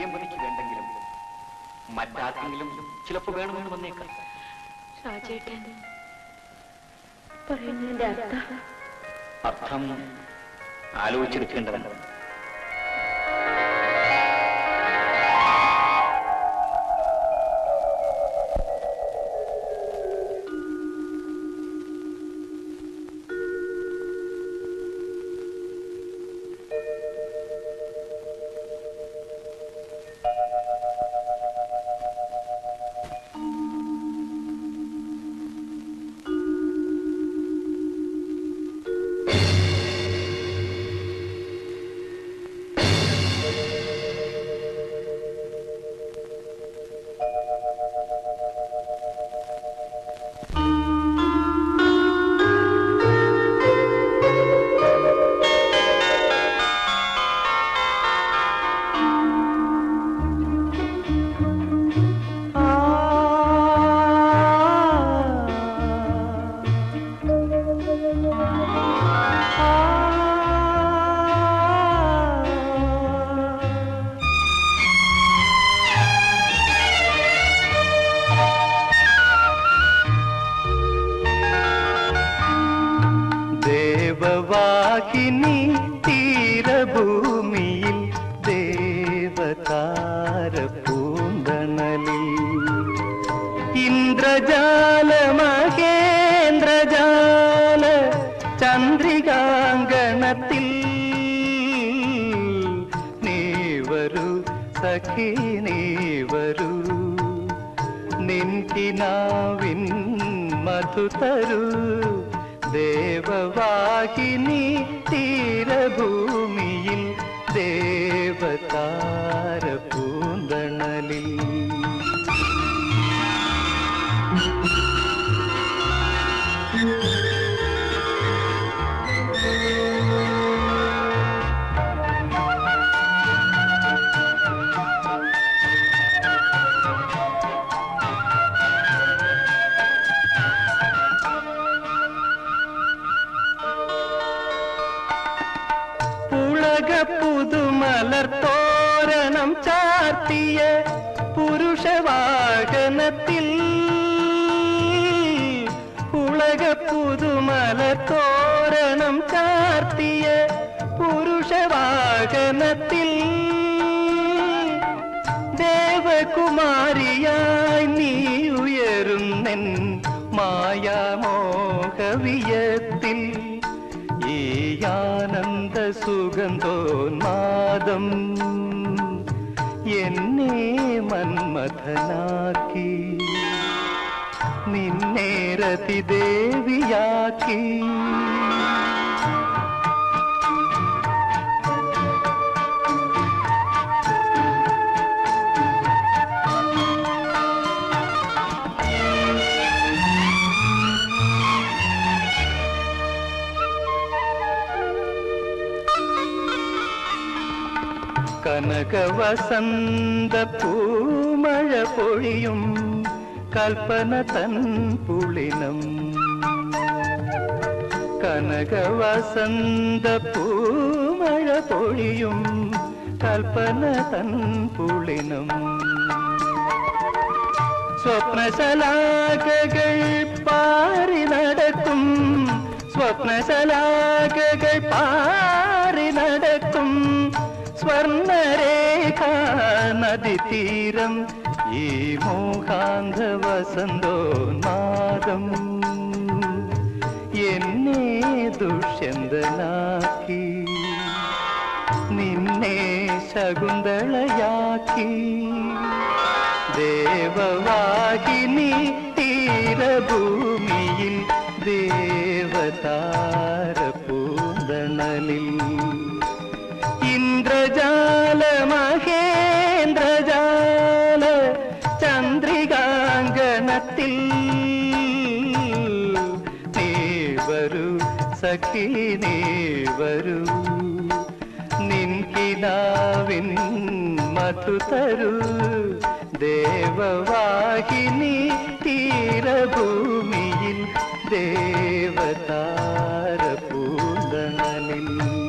പ്രിയംവതിക്ക് വേണ്ടെങ്കിലും മറ്റാർക്കെങ്കിലും ചിലപ്പോൾ വേണമെന്ന് വന്നേക്കാം രാജേട്ടൻ പറയുന്നതിന്റെ അർത്ഥം അർത്ഥം ആലോചിച്ചെടുക്കേണ്ടതാണ് ദേവവാഹിനി തീരഭൂമിയിൽ ദേവതാര പൂന്തണലിൽ ഇന്ദ്രജാല മഹേന്ദ്രജാല ചന്ദ്രികാങ്കണത്തിൽ നീ വരൂ സഖി നീ വരൂ നിൻകിനാവിൻ മധു തരൂ ദേവവാഹിനി തീരഭൂമിയിൽ ദേവതാര പൂന്തണലിൽ പുളക പുതുമലർ തോരണം ചാർത്തിയ പുരുഷവാഹനത്തിൽ പുളക പുതുമലർ തോരണം ചാർത്തിയ പുരുഷവാഹനത്തിൽ ദേവകുമാരിയായി നീ ഉയരുന്നെൻ മായാമോഹവിയത്തിൽ ഈ ആനന്ദ സുഗന്ധോന്മാദം എന്നെ മന്മഥനാക്കി നിന്നെ രതിദേവിയാക്കി കനകവസന്ത പൂമഴ പൊഴിയും കൽപ്പന തൻ പുളിനം കനകവസന്ത പൂമഴ പൊഴിയും കൽപ്പന തൻ പുളിനം സ്വപ്നശലാകകൾ പാറി നടക്കും സ്വപ്നശലാകകൾ പാറി നടക്കും സ്വർണരേഖ നദി തീരം ഈ മോഹാന്ധ വസന്തോന്മാദം എന്നെ ദുഷ്യന്തനാക്കി നിന്നെ ശകുന്തളയാക്കി ദേവവാഹിനി തീരഭൂമിയിൽ ദേവതാര പൂന്തണലിൽ ഇന്ദ്രജാല മഹേന്ദ്രജാല ചന്ദ്രികാങ്കണത്തിൽ നീ വരൂ സഖി നീ വരൂ നിൻകിനാവിൻ മധു തരൂ ദേവവാഹിനി തീരഭൂമിയിൽ ദേവതാര പൂന്തണലിൽ